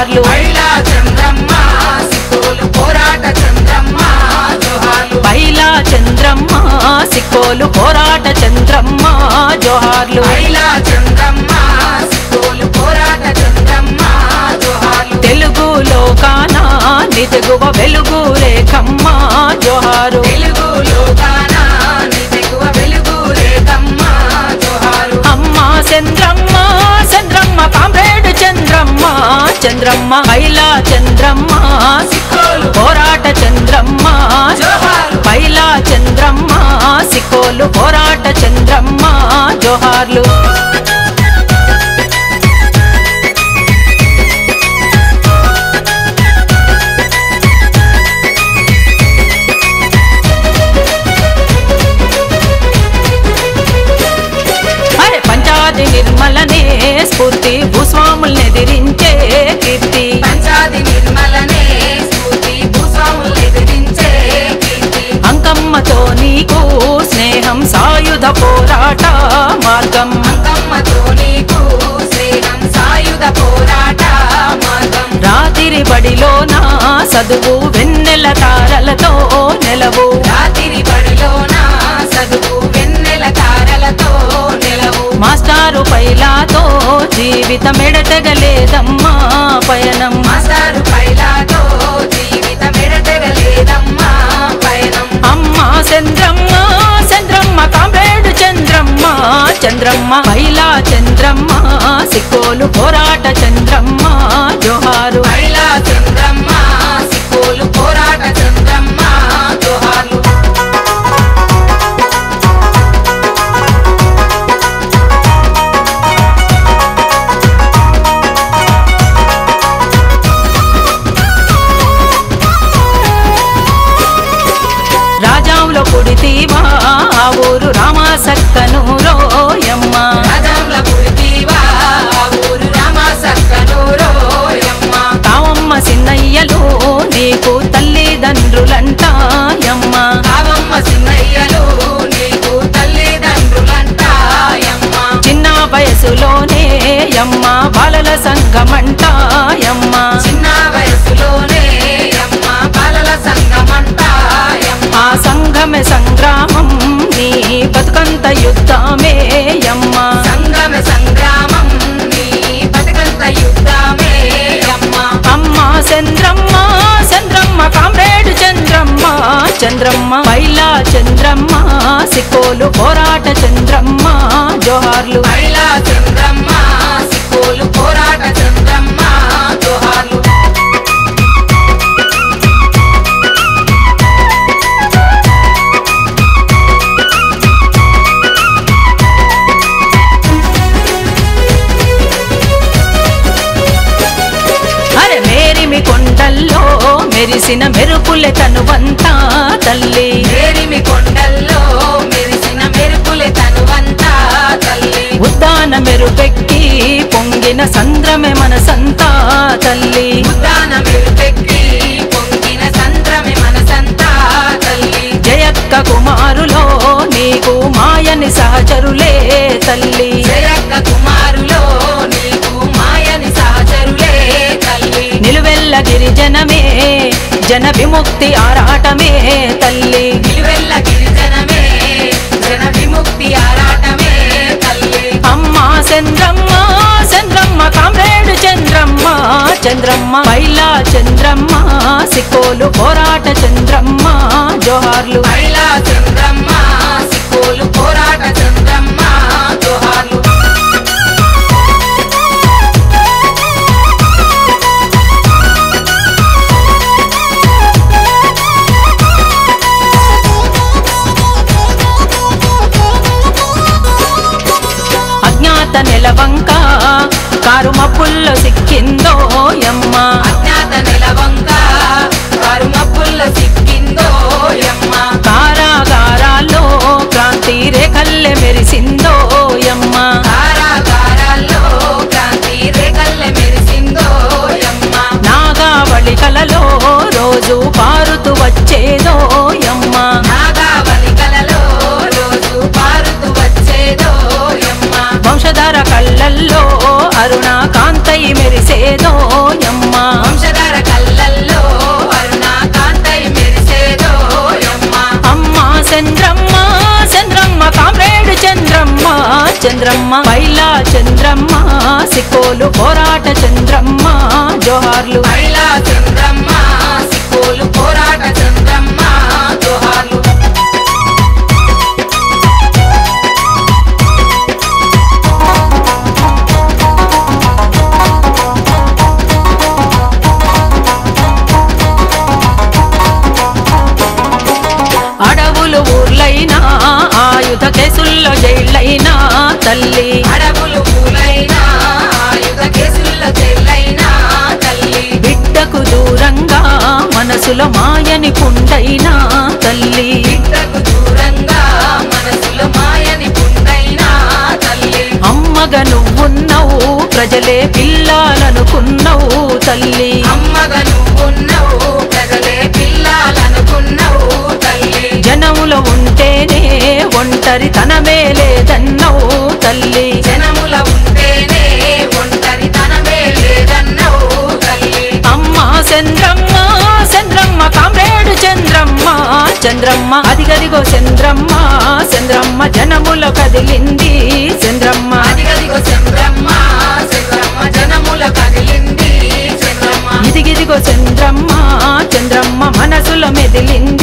జోహార్లు మహిళా చంద్రమ్మ సిక్కులు పోరాట చంద్రమ్మ జోహార్లు బైలా చంద్రమ్మ సిక్కోలు పోరాట చంద్రమ్మ జోహార్లు మహిళా చంద్రమ్మ సిక్కులు పోరాట చంద్రమ్మ జోహార్లు తెలుగు లోకాన నితగువ వెలుగు రేఖమ్మ జోహారు తెలుగు లోకాన నిజగువ వెలుగు రేఖమ్మ జోహారు అమ్మ చంద్రమ్మ చంద్రమ్మ కామ్రేడ్ చంద్రమ్మ చంద్రమ్మ బైలా చంద్రమ్మ సిక్కులు పోరాట చంద్రమ్మ జోహార్లు బైలా చంద్రమ్మ సిక్కోలు పోరాట చంద్రమ్మ జోహార్లు అరే పంచాది నిర్మలనే స్ఫూర్తి భూస్వాముల్ని ఎదిరించే కీర్తి పంచాది నిర్మలనే స్ఫూర్తి భూస్వాములు ఎదిరించే కీర్తి అంకమ్మతో నీకు స్నేహం సాయుధ పోరాట మార్గం అంకమ్మతో నీకు స్నేహం సాయుధ పోరాట మార్గం రాతిరి బడిలోన చదువు వెన్నెల తారలతో నెలవు రాత్రి బడిలోన చదువు వెన్నెల తారలతో నిలవు మాస్టారు పైలాతో జీవితం ఎడతెగలేదమ్మా పయనం మాస్టారు పైలాతో జీవితం ఎడతెగలేదమ్మా పయనం అమ్మ చంద్రమ్మ చంద్రమ్మ కామ్రేడ్ చంద్రమ్మ చంద్రమ్మ పైలా చంద్రమ్మ సిక్కోలు పోరాట చంద్రమ్మ జోహారు మహిళా చంద్రమ్మ సిక్కులు పోరాట చంద్రమ్మ జోహార్లు రాజాంలో పుడితీవా ఆ ఊరు రామాసక్కనూరోయమ్మ రాజంల పుడితీవా ఆ ఊరు రామ సక్కనూరోయమ్మ తావమ్మ సిన్నయ్యలు నీకు తల్లిదండ్రులంటాయమ్మ కావమ్మ సిన్నయ్యలు నీకు తల్లిదండ్రులంటాయమ్మ చిన్న వయసులోనే యమ్మ బాలల సంఘమంటాయమ్మ చిన్న వయసులోనే అమ్మ బాలల సంగమంటాయమ్మ ఆ సంఘమే సంగ్రామం నీ బతుకంత యుద్ధమే యమ్మ సంగమ సంగ్రామం నీ బతుకంత యుద్ధమే అమ్మ అమ్మ చంద్రమ్మ చంద్రమ్మ కామ్రేడ్ చంద్రమ్మ చంద్రమ్మ పైలా చంద్రమ్మ సిక్కోలు పోరాట చంద్రమ్మ జోహార్లు మహిళా చంద్రమ్మ సిక్కులు పోరాట చంద్రమ్మ జోహార్లు అరే మేరిమి కొండల్లో మెరిసిన మెరుపులే తనువంతా తల్లి మేరిమి కొండల్లో మెరిసిన మెరుపులే తనువంతా తల్లి ఉద్దాన మెరుపెక్కి పొంగిన సంద్రమే మనసంతా తల్లి ఉద్దాన మెరుపెక్కి పొంగిన సంద్రమే మనసంతా తల్లి జయక్క కుమారులో నీకు మాయని సహచరులే తల్లి జయక్క కుమారులో నీకు మాయని సహచరులే తల్లి నిలువెల్ల గిరిజనమే జన విముక్తి ఆరాటమే తల్లి నిలువెల్ల గిరిజనమే జన విముక్తి ఆరాటమే తల్లి అమ్మ చంద్రమ్మ చంద్రమ్మ కామ్రేడ్ చంద్రమ్మ చంద్రమ్మ పైలా చంద్రమ్మ సిక్కోలు పోరాట చంద్రమ్మ జోహార్లు మహిళా చంద్రమ్మ సిక్కులు పోరాట చంద్రమ్మ జోహార్లు అజ్ఞాత నెలవంక కారు మప్పుల్లో సిక్కిందో యమ్మ అజ్ఞాత నిలవంక వారు మబ్బుల్లో సిక్కిందో యమ్మ కారాగారాల్లో క్రాంతి రేఖల్లె మెరిసిందో యమ్మ కారాగారాల్లో క్రాంతి రేఖల్లె మెరిసిందో యమ్మ నాగావళి కలలో రోజు పారుతూ వచ్చేదో యమ్మ నాగావళి కలలో రోజు పారుతూ వచ్చేదో యమ్మ వంశధార కళ్ళల్లో అరుణ కాంతయి చంద్రమ్మ పైలా చంద్రమ్మ సిక్కోలు పోరాట చంద్రమ్మ జోహార్లు మహిళా చంద్రమ్మ సిక్కులు పోరాట చంద్రమ్మ జోహార్లు అడవులు ఊర్లైనా ఆయుధ కేసుల్లో జైళ్ళైనా తల్లి అడవులు పూలైనా ఆయుధ కేసుల్లో చెల్లైనా తల్లి బిడ్డకు దూరంగా మనసులో మాయని పుండైనా తల్లి బిడ్డకు దూరంగా మనసులో మాయని పుండైనా తల్లి అమ్మగా నువ్వున్నావు ప్రజలే పిల్లాలనుకున్నావు తల్లి అమ్మగా నువ్వున్నావు ప్రజలే పిల్లాలనుకున్నావు తల్లి జనములో ఉంటేనే ఒంటరి తనమే లేదన్నావు తల్లి జనముల ఉంటేనే ఒంటరి తనమే లేదన్నావు తల్లి అమ్మ చంద్రమ్మ చంద్రమ్మ కామ్రేడు చంద్రమ్మ చంద్రమ్మ అదిగదిగో చంద్రమ్మ చంద్రమ్మ జనములో కదిలింది చంద్రమ్మ అదిగదిగో చంద్రమ్మ చంద్రమ్మ జనముల కదిలింది చంద్రమ్మ ఇదిగిదిగో చంద్రమ్మ చంద్రమ్మ మనసులో మెదిలింది